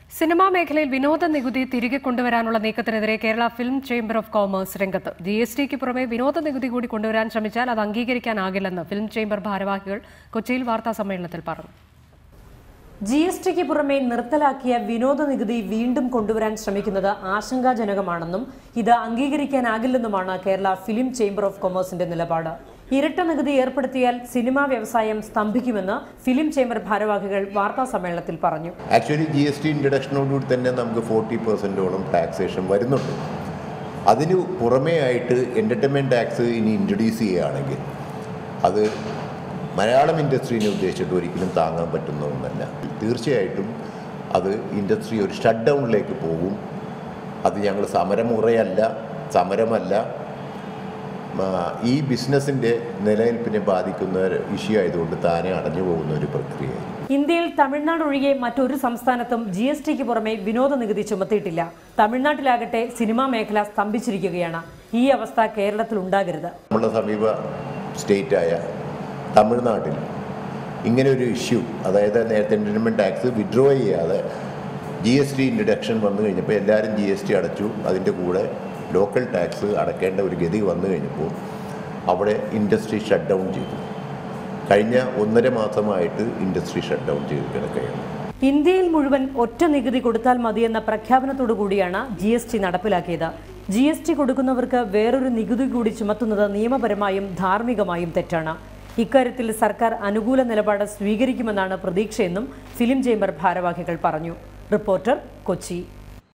cinema മേഖലയിൽ വിനോദ നികുതി തിരികെ കൊണ്ടുവരാനുള്ള നീക്കത്തിനെതിരെ Kerala film chamber of commerce രംഗത്ത് ജി എസ് ടിക്ക് പുറമെ വിനോദ നികുതി കൂടി കൊണ്ടുവരാൻ ശ്രമിച്ചാൽ അത് അംഗീകരിക്കാനാകില്ലെന്ന് ഫിലിം ചേംബർ ഭാരവാഹികൾ കൊച്ചിയിൽ വാർത്താ സമ്മേളനത്തിൽ പറഞ്ഞു ജി എസ് ടിക്ക് പുറമെ നിർത്തലാക്കിയ വിനോദ നികുതി വീണ്ടും കൊണ്ടുവരാൻ ശ്രമിക്കുന്നത് ആശങ്കാജനകമാണെന്നും ഇത് അംഗീകരിക്കാനാകില്ലെന്നുമാണ് കേരള ഫിലിം ചേംബർ ഓഫ് കൊമേഴ്സിന്റെ നിലപാട് ഇരട്ട നികുതി ഏർപ്പെടുത്തിയാൽ സിനിമാ വ്യവസായം സ്തംഭിക്കുമെന്ന് ഫിലിം ചേംബർ ഭാരവാഹികൾ വാർത്താ സമ്മേളനത്തിൽ പറഞ്ഞു ആക്ച്വലി ജി എസ് ടി ഇൻട്രഡക്ഷനോടുകൂടി തന്നെ നമുക്ക് ഫോർട്ടി പെർസെൻറ്റോളം ടാക്സേഷൻ വരുന്നുണ്ട് അതിന് പുറമേ ആയിട്ട് എൻ്റർടൈൻമെൻറ്റ് ടാക്സ് ഇനി ഇൻട്രൊഡ്യൂസ് ചെയ്യുകയാണെങ്കിൽ അത് മലയാളം ഇൻഡസ്ട്രീനെ ഉദ്ദേശിച്ചിട്ട് ഒരിക്കലും താങ്ങാൻ പറ്റുന്ന ഒന്നല്ല തീർച്ചയായിട്ടും അത് ഇൻഡസ്ട്രി ഒരു ഷട്ട് ഡൗണിലേക്ക് പോകും അത് ഞങ്ങൾ സമരമുറയല്ല സമരമല്ല ആ, ഈ ബിസിനസ്സിൻ്റെ നിലനിൽപ്പിനെ ബാധിക്കുന്ന ഒരു ഇഷ്യൂ ആയതുകൊണ്ട് താനെ അടഞ്ഞു പോകുന്ന ഒരു പ്രക്രിയയായി ഇന്ത്യയിൽ തമിഴ്നാട് ഒഴികെ മറ്റൊരു സംസ്ഥാനത്തും ജി എസ് ടിക്ക് പുറമെ വിനോദ നികുതി ചുമത്തിയിട്ടില്ല തമിഴ്നാട്ടിലാകട്ടെ സിനിമാ മേഖല സ്തംഭിച്ചിരിക്കുകയാണ് ഈ അവസ്ഥ കേരളത്തിൽ ഉണ്ടാകരുത് നമ്മുടെ സമീപ സ്റ്റേറ്റായ തമിഴ്നാട്ടിൽ ഇങ്ങനെ ഒരു ഇഷ്യൂ അതായത് നേരത്തെ എൻ്റർടൈൻമെൻറ്റ് ടാക്സ് വിഡ്രോ ചെയ്യാതെ ജി എസ് ടി ഇൻട്രഡക്ഷൻ വന്നു കഴിഞ്ഞപ്പോൾ എല്ലാവരും ജി എസ് ടി അടച്ചു അതിൻ്റെ കൂടെ ലോക്കൽ ടാക്സ് അടക്കേണ്ട ഒരു ഗതി വന്നു കഴിഞ്ഞപ്പോൾ അവിടെ ഇൻഡസ്ട്രി ഷട്ട് ഡൗൺ ചെയ്തു കഴിഞ്ഞ ഒന്നര മാസമായിട്ട് ഇൻഡസ്ട്രി ഷട്ട് ഡൗൺ ചെയ്ത് കിടക്കുകയാണ് ഇന്ത്യയിൽ മുഴുവൻ ഒറ്റ നികുതി കൊടുത്താൽ മതിയെന്ന പ്രഖ്യാപനത്തോടു കൂടിയാണ് ജി എസ് ടി നടപ്പിലാക്കിയത് ജി എസ് ടി കൊടുക്കുന്നവർക്ക് വേറൊരു നികുതി കൂടി ചുമത്തുന്നത് നിയമപരമായും ധാർമ്മികമായും തെറ്റാണ് ഇക്കാര്യത്തിൽ സർക്കാർ അനുകൂല നിലപാട് സ്വീകരിക്കുമെന്നാണ് പ്രതീക്ഷയെന്നും ഫിലിം ചേംബർ ഭാരവാഹികൾ പറഞ്ഞു റിപ്പോർട്ടർ കൊച്ചി